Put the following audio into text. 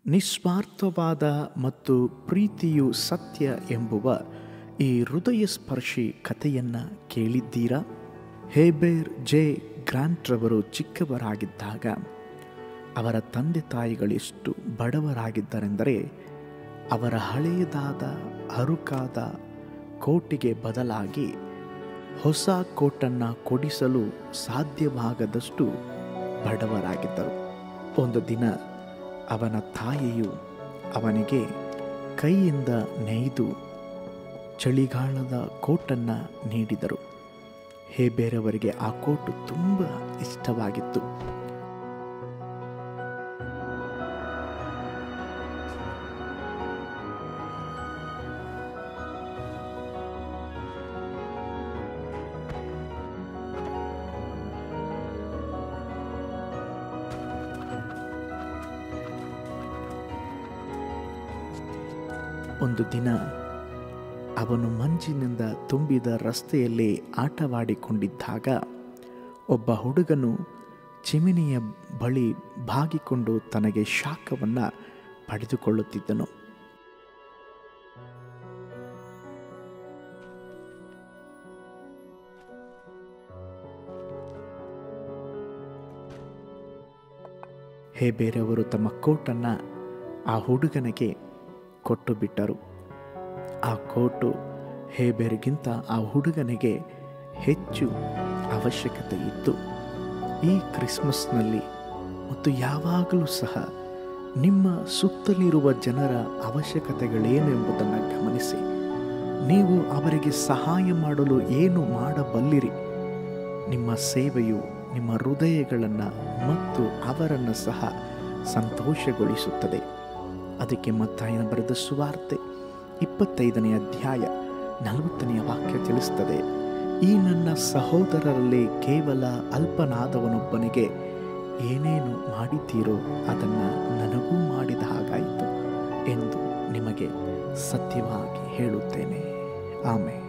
ನಿಸ್ವಾರ್ಥವಾದ ಮತ್ತು ಪ್ರೀತಿಯು ಸತ್ಯ ಎಂಬುವ ಈ ಹೃದಯ ಸ್ಪರ್ಶಿ ಕಥೆಯನ್ನು ಕೇಳಿದ್ದೀರಾ ಹೇಬೇರ್ ಜೆ ಗ್ರಾಂಟ್ರವರು ಚಿಕ್ಕವರಾಗಿದ್ದಾಗ ಅವರ ತಂದೆ ತಾಯಿಗಳೆಷ್ಟು ಬಡವರಾಗಿದ್ದರೆಂದರೆ ಅವರ ಹಳೆಯದಾದ ಹರುಕಾದ ಕೋಟಿಗೆ ಬದಲಾಗಿ ಹೊಸ ಕೋಟನ್ನು ಕೊಡಿಸಲು ಸಾಧ್ಯವಾಗದಷ್ಟು ಬಡವರಾಗಿದ್ದರು ಒಂದು ದಿನ ಅವನ ತಾಯಿಯು ಅವನಿಗೆ ಕೈಯಿಂದ ನೇಯ್ದು ಚಳಿಗಾಲದ ಕೋಟನ್ನು ನೀಡಿದರು ಹೇಬೇರವರಿಗೆ ಆ ಕೋಟು ತುಂಬ ಇಷ್ಟವಾಗಿತ್ತು ಒಂದು ದಿನ ಅವನು ಮಂಜಿನಿಂದ ತುಂಬಿದ ರಸ್ತೆಯಲ್ಲಿ ಆಟವಾಡಿಕೊಂಡಿದ್ದಾಗ ಒಬ್ಬ ಹುಡುಗನು ಚಿಮಿನಿಯ ಬಳಿ ಬಾಗಿಕೊಂಡು ತನಗೆ ಶಾಖವನ್ನು ಪಡೆದುಕೊಳ್ಳುತ್ತಿದ್ದನು ಹೇ ಬೇರೆಯವರು ತಮ್ಮ ಕೋಟನ್ನು ಆ ಹುಡುಗನಿಗೆ ಕೊಟ್ಟು ಬಿಟ್ಟರು ಆ ಕೋಟು ಹೇಬೇರಿಗಿಂತ ಆ ಹುಡುಗನಿಗೆ ಹೆಚ್ಚು ಅವಶ್ಯಕತೆ ಇತ್ತು ಈ ಕ್ರಿಸ್ಮಸ್ನಲ್ಲಿ ಮತ್ತು ಯಾವಾಗಲೂ ಸಹ ನಿಮ್ಮ ಸುತ್ತಲಿರುವ ಜನರ ಅವಶ್ಯಕತೆಗಳೇನು ಎಂಬುದನ್ನು ಗಮನಿಸಿ ನೀವು ಅವರಿಗೆ ಸಹಾಯ ಮಾಡಲು ಏನು ಮಾಡಬಲ್ಲಿರಿ ನಿಮ್ಮ ಸೇವೆಯು ನಿಮ್ಮ ಹೃದಯಗಳನ್ನು ಮತ್ತು ಅವರನ್ನು ಸಹ ಸಂತೋಷಗೊಳಿಸುತ್ತದೆ ಅದಕ್ಕೆ ಮತ್ತಾಯನ ಬರೆದ ಸುವಾರ್ತೆ ಇಪ್ಪತ್ತೈದನೇ ಅಧ್ಯಾಯ ನಲವತ್ತನೆಯ ವಾಕ್ಯ ತಿಳಿಸ್ತದೆ ಈ ನನ್ನ ಸಹೋದರರಲ್ಲಿ ಕೇವಲ ಅಲ್ಪನಾದವನೊಬ್ಬನಿಗೆ ಏನೇನು ಮಾಡಿದ್ದೀರೋ ಅದನ್ನು ನನಗೂ ಮಾಡಿದ ಹಾಗಾಯಿತು ಎಂದು ನಿಮಗೆ ಸತ್ಯವಾಗಿ ಹೇಳುತ್ತೇನೆ ಆಮೇಲೆ